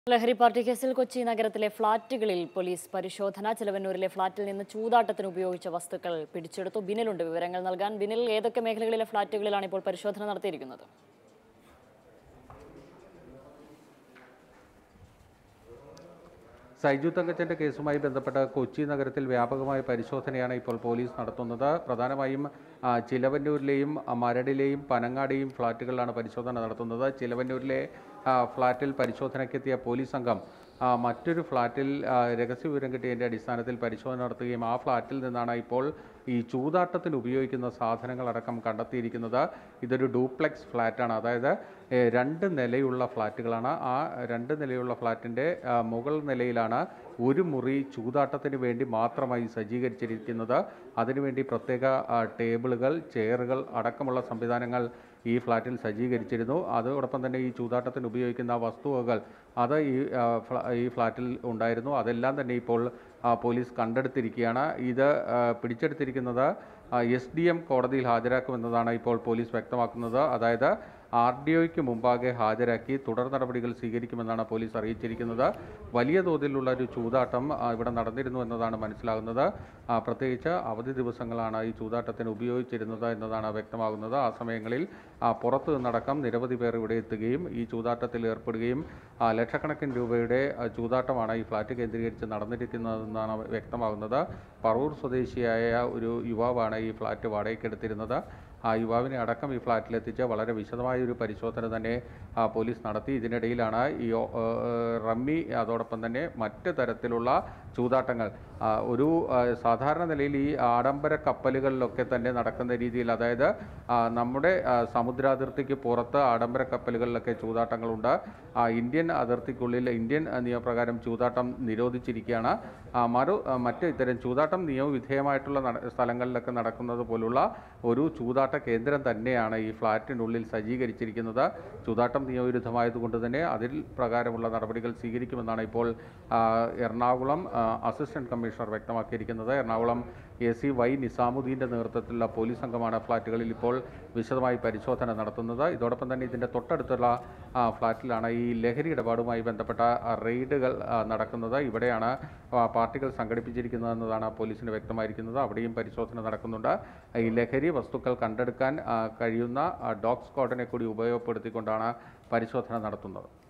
ലഹരി പാർട്ടി കേസിൽ കൊച്ചി നഗരത്തിലെ ഫ്ളാറ്റുകളിൽ പോലീസ് പരിശോധന ചിലവന്നൂരിലെ ഫ്ളാറ്റിൽ നിന്ന് ചൂതാട്ടത്തിന് ഉപയോഗിച്ച വസ്തുക്കൾ പിടിച്ചെടുത്തു ബിനിലുണ്ട് വിവരങ്ങൾ നൽകാൻ ബിനിൽ ഏതൊക്കെ മേഖലകളിലെ ഫ്ളാറ്റുകളിലാണ് ഇപ്പോൾ പരിശോധന നടത്തിയിരിക്കുന്നത് സൈജു തങ്കച്ചൻ്റെ കേസുമായി ബന്ധപ്പെട്ട് കൊച്ചി നഗരത്തിൽ വ്യാപകമായ പരിശോധനയാണ് ഇപ്പോൾ പോലീസ് നടത്തുന്നത് പ്രധാനമായും ആ, ചിലവന്നൂരിലെയും ആ, മരടിലെയും പനങ്ങാടിയും ഫ്ളാറ്റുകളിലാണ് പരിശോധന നടത്തുന്നത് ചിലവന്നൂരിലെ ആ, ഫ്ളാറ്റിൽ പരിശോധനയ്ക്കെത്തിയ പോലീസ് സംഘം ആ, മറ്റൊരു ഫ്ളാറ്റിൽ ആ, രഹസ്യവിവരം കിട്ടിയതിൻ്റെ അടിസ്ഥാനത്തിൽ പരിശോധന നടത്തുകയും ആ ഫ്ളാറ്റിൽ നിന്നാണ് ഇപ്പോൾ ഈ ചൂതാട്ടത്തിന് ഉപയോഗിക്കുന്ന സാധനങ്ങളടക്കം കണ്ടെത്തിയിരിക്കുന്നത് ഇതൊരു ഡ്യൂപ്ലെക്സ് ഫ്ലാറ്റാണ് അതായത് ഏ, രണ്ട് നിലയുള്ള ഫ്ലാറ്റുകളാണ് ആ രണ്ട് നിലയുള്ള ഫ്ലാറ്റിൻ്റെ ആ, മുകൾ നിലയിലാണ് ഒരു മുറി ചൂതാട്ടത്തിന് വേണ്ടി മാത്രമായി സജ്ജീകരിച്ചിരിക്കുന്നത് അതിനുവേണ്ടി പ്രത്യേക ആ, ടേബിളുകൾ ചെയറുകൾ അടക്കമുള്ള സംവിധാനങ്ങൾ ഈ ഫ്ലാറ്റിൽ സജ്ജീകരിച്ചിരുന്നു അതോടൊപ്പം തന്നെ ഈ ചൂതാട്ടത്തിന് ഉപയോഗിക്കുന്ന വസ്തുവകൾ അത് ഈ ആ, ഫ്ല- ഈ ഫ്ലാറ്റിൽ ഉണ്ടായിരുന്നു അതെല്ലാം തന്നെ ഇപ്പോൾ ആ, പോലീസ് കണ്ടെടുത്തിരിക്കുകയാണ് ഇത് ആ, പിടിച്ചെടുത്തിരിക്കുന്നത് എസ് ഡി എം കോടതിയിൽ ഹാജരാക്കുമെന്നതാണ് ഇപ്പോൾ പോലീസ് വ്യക്തമാക്കുന്നത് അതായത് ആർ ഡി ഒയ്ക്ക് മുമ്പാകെ ഹാജരാക്കി തുടർ നടപടികൾ സ്വീകരിക്കുമെന്നാണ് പോലീസ് അറിയിച്ചിരിക്കുന്നത് വലിയ തോതിലുള്ള ഒരു ചൂതാട്ടം ആ, ഇവിടെ നടന്നിരുന്നു എന്നതാണ് മനസ്സിലാകുന്നത് ആ, പ്രത്യേകിച്ച് അവധി ദിവസങ്ങളാണ് ഈ ചൂതാട്ടത്തിന് ഉപയോഗിച്ചിരുന്നത് എന്നതാണ് വ്യക്തമാകുന്നത് ആ സമയങ്ങളിൽ ആ, പുറത്തു നിന്നടക്കം നിരവധി പേർ ഇവിടെ എത്തുകയും ഈ ചൂതാട്ടത്തിൽ ഏർപ്പെടുകയും ആ, ലക്ഷക്കണക്കിന് രൂപയുടെ ആ, ചൂതാട്ടമാണ് ഈ ഫ്ലാറ്റ് കേന്ദ്രീകരിച്ച് നടന്നിരിക്കുന്നതെന്നാണ് വ്യക്തമാകുന്നത് പറവൂർ സ്വദേശിയായ ഒരു യുവാവാണ് ഈ ഫ്ലാറ്റ് വാടകയ്ക്കെടുത്തിരുന്നത് ആ യുവാവിനെ അടക്കം ഈ ഫ്ലാറ്റിലെത്തിച്ച് വളരെ വിശദമായ ഒരു പരിശോധന തന്നെ ആ, പോലീസ് നടത്തി ഇതിനിടയിലാണ് ഈ ഓ- ഏഹ് റമ്മി അതോടൊപ്പം തന്നെ മറ്റ് തരത്തിലുള്ള ചൂതാട്ടങ്ങൾ ആ, ഒരു ആ, സാധാരണ നിലയിൽ ഈ ആഡംബര കപ്പലുകളിലൊക്കെ തന്നെ നടക്കുന്ന രീതിയിൽ അതായത് ആ, നമ്മുടെ ആ, സമുദ്രാതിർത്തിക്ക് പുറത്ത് ആഡംബര കപ്പലുകളിലൊക്കെ ചൂതാട്ടങ്ങളുണ്ട് ആ, ഇന്ത്യൻ അതിർത്തിക്കുള്ളിൽ ഇന്ത്യൻ ആ, നിയമപ്രകാരം ചൂതാട്ടം നിരോധിച്ചിരിക്കുകയാണ് ആ, മറു ആ, മറ്റ് ഇത്തരം ചൂതാട്ടം നിയമവിധേയമായിട്ടുള്ള നട- സ്ഥലങ്ങളിലൊക്കെ നടക്കുന്നത് പോലുള്ള ഒരു ചൂതാട്ട കേന്ദ്രം തന്നെയാണ് ഈ ഫ്ലാറ്റിനുള്ളിൽ സജ്ജീകരിച്ചിരിക്കുന്നത് ചൂതാട്ടം നിയമവിരുദ്ധമായതുകൊണ്ട് തന്നെ അതിൽ പ്രകാരമുള്ള നടപടികൾ സ്വീകരിക്കുമെന്നാണ് ഇപ്പോൾ ആ, എറണാകുളം ആ, അസിസ്റ്റന്റ് കമ്മീഷണർ വ്യക്തമാക്കിയിരിക്കുന്നത് എറണാകുളം എ സി വൈ നിസാമുദ്ദീൻ്റെ നേതൃത്വത്തിലുള്ള പോലീസ് സംഘമാണ് ഫ്ലാറ്റുകളിൽ ഇപ്പോൾ വിശദമായി പരിശോധന നടത്തുന്നത് ഇതോടൊപ്പം തന്നെ ഇതിൻ്റെ തൊട്ടടുത്തുള്ള ആ, ഫ്ലാറ്റിലാണ് ഈ ലഹരി ഇടപാടുമായി ബന്ധപ്പെട്ട ആ, റെയ്ഡുകൾ ആ, നടക്കുന്നത് ഇവിടെയാണ് ആ, പാർട്ടികൾ സംഘടിപ്പിച്ചിരിക്കുന്നതെന്നതാണ് പോലീസിന് വ്യക്തമായിരിക്കുന്നത് അവിടെയും പരിശോധന നടക്കുന്നുണ്ട് ഈ ലഹരി വസ്തുക്കൾ കണ്ടെടുക്കാൻ ആ, കഴിയുന്ന ആ, ഡോഗ് സ്ക്വാഡിനെ കൂടി ഉപയോഗപ്പെടുത്തിക്കൊണ്ടാണ് പരിശോധന നടത്തുന്നത്